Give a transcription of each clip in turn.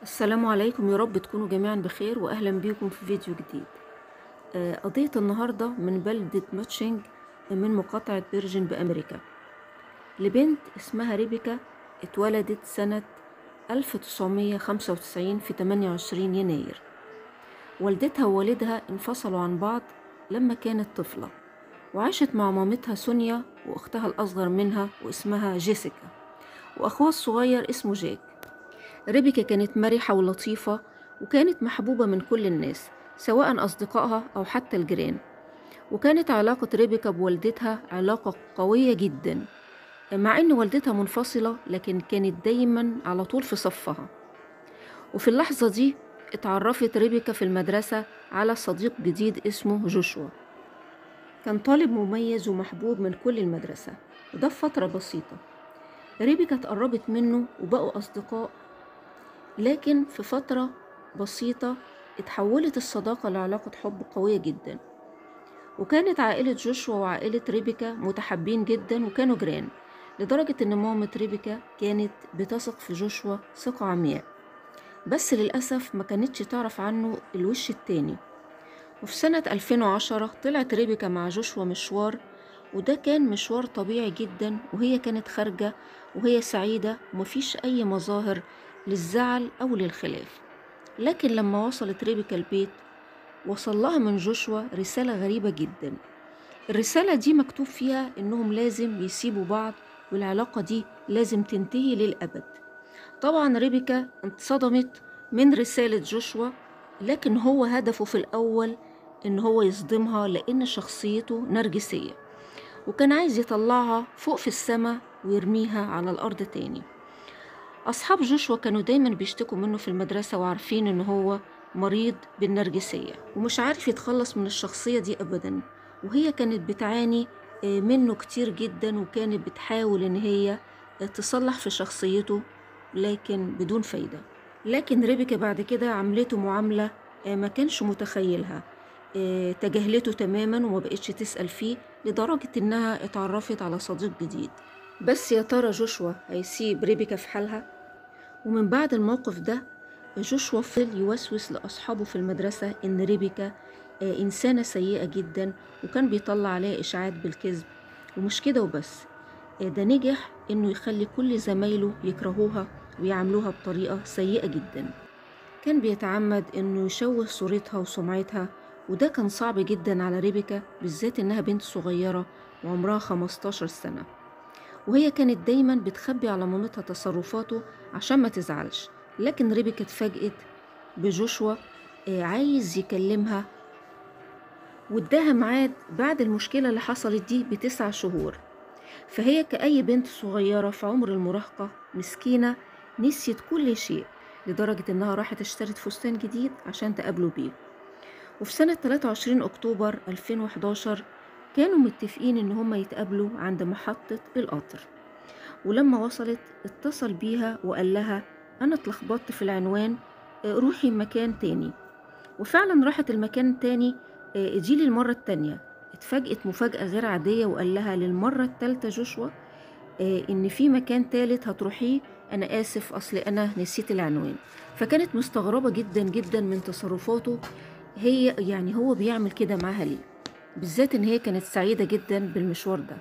السلام عليكم يا رب تكونوا جميعا بخير واهلا بيكم في فيديو جديد آه، قضية النهاردة من بلدة ماتشينج من مقاطعة فيرجن بأمريكا لبنت اسمها ريبيكا اتولدت سنة 1995 في 28 يناير والدتها ووالدها انفصلوا عن بعض لما كانت طفلة وعاشت مع مامتها سونيا وأختها الأصغر منها واسمها جيسيكا وأخوها الصغير اسمه جاك ريبيكا كانت مرحة ولطيفة وكانت محبوبة من كل الناس سواء أصدقائها أو حتى الجيران وكانت علاقة ريبيكا بوالدتها علاقة قوية جدا مع إن والدتها منفصلة لكن كانت دايما على طول في صفها وفي اللحظة دي اتعرفت ريبيكا في المدرسة على صديق جديد اسمه جوشوا كان طالب مميز ومحبوب من كل المدرسة وده في فترة بسيطة ريبيكا اتقربت منه وبقوا أصدقاء لكن في فترة بسيطة اتحولت الصداقة لعلاقة حب قوية جدا وكانت عائلة جوشوا وعائلة ريبيكا متحابين جدا وكانوا جيران لدرجة إن مامة ريبيكا كانت بتثق في جوشوا ثقة عمياء بس للأسف ما كانتش تعرف عنه الوش التاني وفي سنة 2010 طلعت ريبيكا مع جوشوا مشوار وده كان مشوار طبيعي جدا وهي كانت خارجة وهي سعيدة ومفيش أي مظاهر للزعل أو للخلاف لكن لما وصلت ريبيكا البيت وصل لها من جوشوا رسالة غريبة جدا الرسالة دي مكتوب فيها إنهم لازم يسيبوا بعض والعلاقة دي لازم تنتهي للأبد طبعا ريبيكا انصدمت من رسالة جوشوا لكن هو هدفه في الأول إن هو يصدمها لأن شخصيته نرجسية وكان عايز يطلعها فوق في السماء ويرميها على الأرض تاني أصحاب جوشوا كانوا دايما بيشتكوا منه في المدرسة وعارفين إن هو مريض بالنرجسية ومش عارف يتخلص من الشخصية دي أبدا وهي كانت بتعاني منه كتير جدا وكانت بتحاول إن هي تصلح في شخصيته لكن بدون فايدة لكن ريبيكا بعد كده عملته معاملة ما كانش متخيلها تجاهلته تماما وما بقتش تسأل فيه لدرجة إنها اتعرفت على صديق جديد بس يا ترى جوشوا هيسيب ريبيكا في حالها ومن بعد الموقف ده جوشوا فضل يوسوس لأصحابه في المدرسة إن ريبيكا إنسانة سيئة جدا وكان بيطلع عليها إشاعات بالكذب ومش كده وبس ده نجح إنه يخلي كل زمايله يكرهوها ويعاملوها بطريقة سيئة جدا كان بيتعمد إنه يشوه صورتها وسمعتها وده كان صعب جدا على ريبيكا بالذات إنها بنت صغيرة وعمرها 15 سنة وهي كانت دايما بتخبي على مامتها تصرفاته عشان ما تزعلش لكن ريبيكا اتفاجئت بجوشوا عايز يكلمها واداها ميعاد بعد المشكلة اللي حصلت دي بتسع شهور فهي كأي بنت صغيرة في عمر المراهقة مسكينة نسيت كل شيء لدرجة إنها راحت اشترت فستان جديد عشان تقابله بيه وفي سنة 23 أكتوبر 2011 كانوا متفقين إن هما يتقابلوا عند محطة القطر ولما وصلت اتصل بيها وقال لها أنا اتلخبطت في العنوان روحي مكان تاني وفعلا راحت المكان تاني جيلي المرة التانية اتفاجئت مفاجأة غير عادية وقال لها للمرة التالتة جوشوا إن في مكان تالت هتروحيه أنا آسف أصل أنا نسيت العنوان فكانت مستغربة جدا جدا من تصرفاته هي يعني هو بيعمل كده معاها ليه بالذات ان هي كانت سعيدة جدا بالمشوار ده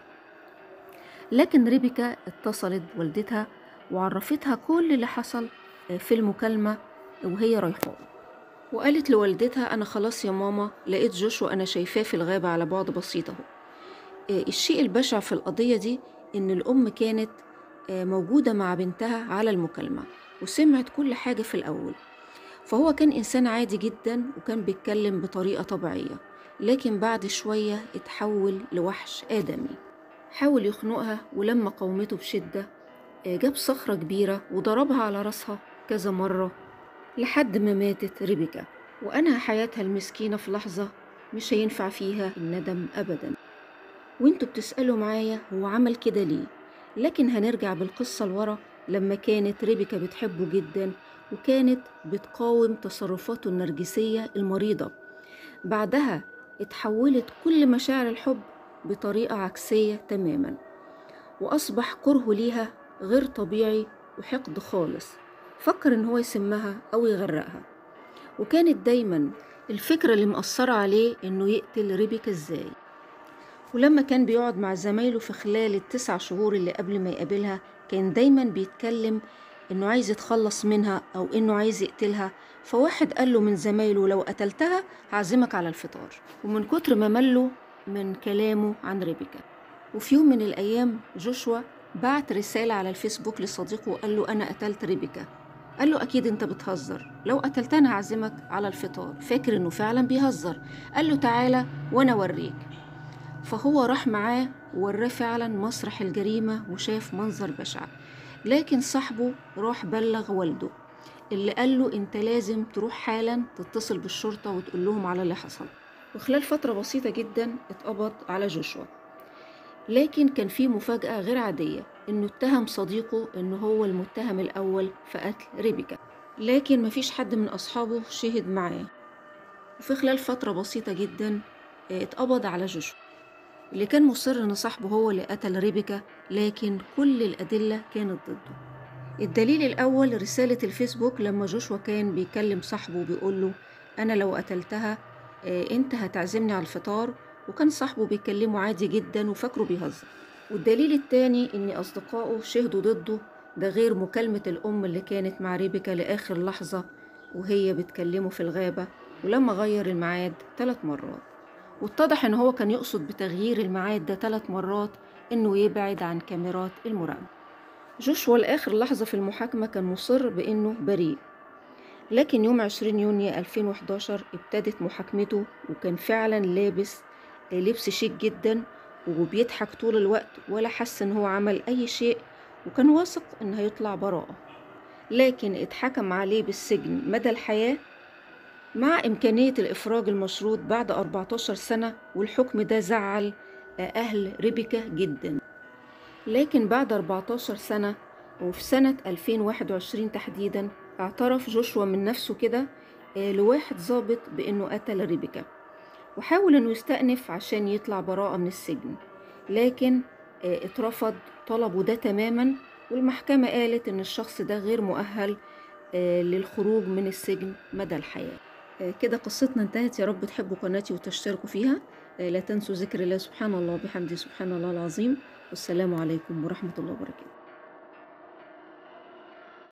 لكن ريبيكا اتصلت بوالدتها وعرفتها كل اللي حصل في المكالمة وهي رايحة وقالت لوالدتها أنا خلاص يا ماما لقيت جوشوا أنا شايفاه في الغابة على بعد بسيط أهو الشيء البشع في القضية دي إن الأم كانت موجودة مع بنتها على المكالمة وسمعت كل حاجة في الأول فهو كان إنسان عادي جدا وكان بيتكلم بطريقة طبيعية لكن بعد شوية اتحول لوحش آدمي حاول يخنقها ولما قومته بشدة جاب صخرة كبيرة وضربها على راسها كذا مرة لحد ما ماتت ريبيكا وأنهى حياتها المسكينة في لحظة مش هينفع فيها الندم أبدا وانتوا بتسألوا معايا هو عمل كده ليه لكن هنرجع بالقصة لورا لما كانت ريبيكا بتحبه جدا وكانت بتقاوم تصرفاته النرجسية المريضة بعدها اتحولت كل مشاعر الحب بطريقة عكسية تماما وأصبح كرهه ليها غير طبيعي وحقد خالص فكر إن هو يسمها أو يغرقها وكانت دايما الفكرة اللي مأثرة عليه إنه يقتل ريبيكا إزاي ولما كان بيقعد مع زمايله في خلال التسع شهور اللي قبل ما يقابلها كان دايما بيتكلم إنه عايز يتخلص منها أو إنه عايز يقتلها فواحد قال له من زمايله لو قتلتها هعزمك على الفطار ومن كتر ما مله من كلامه عن ريبيكا وفي يوم من الأيام جوشوا بعت رسالة على الفيسبوك لصديقه وقال له أنا قتلت ريبيكا قال له أكيد أنت بتهزر لو قتلتها أنا هعزمك على الفطار فاكر إنه فعلا بيهزر قال له تعالى وأنا أوريك فهو راح معاه ووراه فعلا مسرح الجريمة وشاف منظر بشع لكن صاحبه راح بلغ والده اللي قال له انت لازم تروح حالا تتصل بالشرطة وتقول لهم على اللي حصل وخلال فترة بسيطة جدا اتقبض على جوشوا لكن كان في مفاجأة غير عادية انه اتهم صديقه انه هو المتهم الاول في قتل ريبيكا لكن مفيش حد من اصحابه شهد معاه وفي خلال فترة بسيطة جدا اتقبض على جوشوا اللي كان مصر ان صاحبه هو اللي قتل ريبيكا لكن كل الادله كانت ضده الدليل الاول رساله الفيسبوك لما جوشوا كان بيكلم صاحبه وبيقول له انا لو قتلتها انت هتعزمني على الفطار وكان صاحبه بيكلمه عادي جدا وفاكره بيهزر والدليل التاني ان اصدقائه شهدوا ضده ده غير مكالمة الأم اللي كانت مع ريبيكا لآخر لحظة وهي بتكلمه في الغابة ولما غير الميعاد ثلاث مرات واتضح ان هو كان يقصد بتغيير الميعاد ده ثلاث مرات انه يبعد عن كاميرات المراقبة جوشوا لآخر لحظة في المحاكمة كان مصر بانه بريء لكن يوم 20 يونيو 2011 ابتدت محاكمته وكان فعلا لابس لبس شيك جدا وبيضحك طول الوقت ولا حس ان هو عمل اي شيء وكان واثق ان هيطلع براءة لكن اتحكم عليه بالسجن مدى الحياة مع إمكانية الإفراج المشروط بعد 14 سنة والحكم ده زعل أهل ريبيكا جدا لكن بعد 14 سنة وفي سنة 2021 تحديدا اعترف جوشوا من نفسه كده لواحد ظابط بأنه قتل ريبيكا وحاول أنه يستأنف عشان يطلع براءة من السجن لكن اترفض طلبه ده تماما والمحكمة قالت أن الشخص ده غير مؤهل للخروج من السجن مدى الحياة كده قصتنا انتهت يا رب تحبوا قناتي وتشتركوا فيها لا تنسوا ذكر الله سبحان الله وبحمده سبحان الله العظيم والسلام عليكم ورحمة الله وبركاته